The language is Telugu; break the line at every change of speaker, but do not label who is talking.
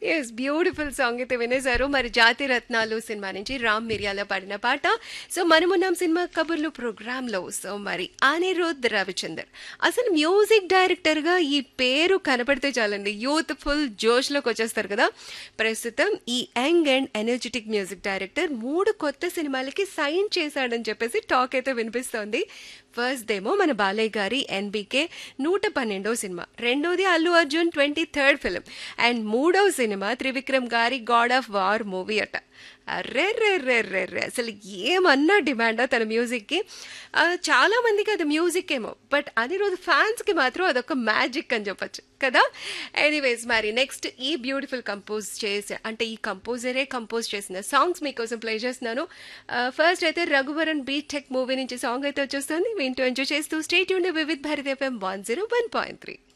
ఎస్ బ్యూటిఫుల్ సాంగ్ అయితే వినేశారు మరి జాతి రత్నాలు సినిమా నుంచి రామ్ మిర్యాల పాడిన పాట సో మనమున్నాం సినిమా కబుర్లు ప్రోగ్రామ్ లో సో మరి అనిరుద్ రవిచందర్ అసలు మ్యూజిక్ డైరెక్టర్ గా ఈ పేరు కనపడితే చాలండి యూత్ ఫుల్ జోష్ లోకి వచ్చేస్తారు కదా ప్రస్తుతం ఈ young and energetic music director మూడు కొత్త సినిమాలకి సైన్ చేశాడని చెప్పేసి టాక్ అయితే వినిపిస్తోంది ఫస్ట్ దేమో మన బాలయ్య గారి ఎన్బికే నూట పన్నెండో సినిమా రెండోది Allu Arjun twenty third film and మూడవ cinema Trivikram garu God of War movie అట అర్రే రే రే రే రే అసలు ఏమన్నా డిమాండా తన మ్యూజిక్కి ఆ, చాలా మందికి అది మ్యూజిక్ ఏమో బట్ అనిరుద్ ఫ్యాన్స్కి మాత్రం అదొక మ్యాజిక్ అని చెప్పొచ్చు కదా ఎనీవేస్ మరి నెక్స్ట్ ఈ బ్యూటిఫుల్ కంపోజ్ చేసే అంటే ఈ కంపోజరే కంపోజ్ చేసిన సాంగ్స్ మీకోసం ప్లే చేస్తున్నాను ఫస్ట్ అయితే రఘువరన్ బీ టెక్ మూవీ నుంచి సాంగ్ అయితే వచ్చేస్తుంది వింటూ ఎంజాయ్ చేస్తూ స్టేట్ యూన్ Vividh Bharati FM one zero one point three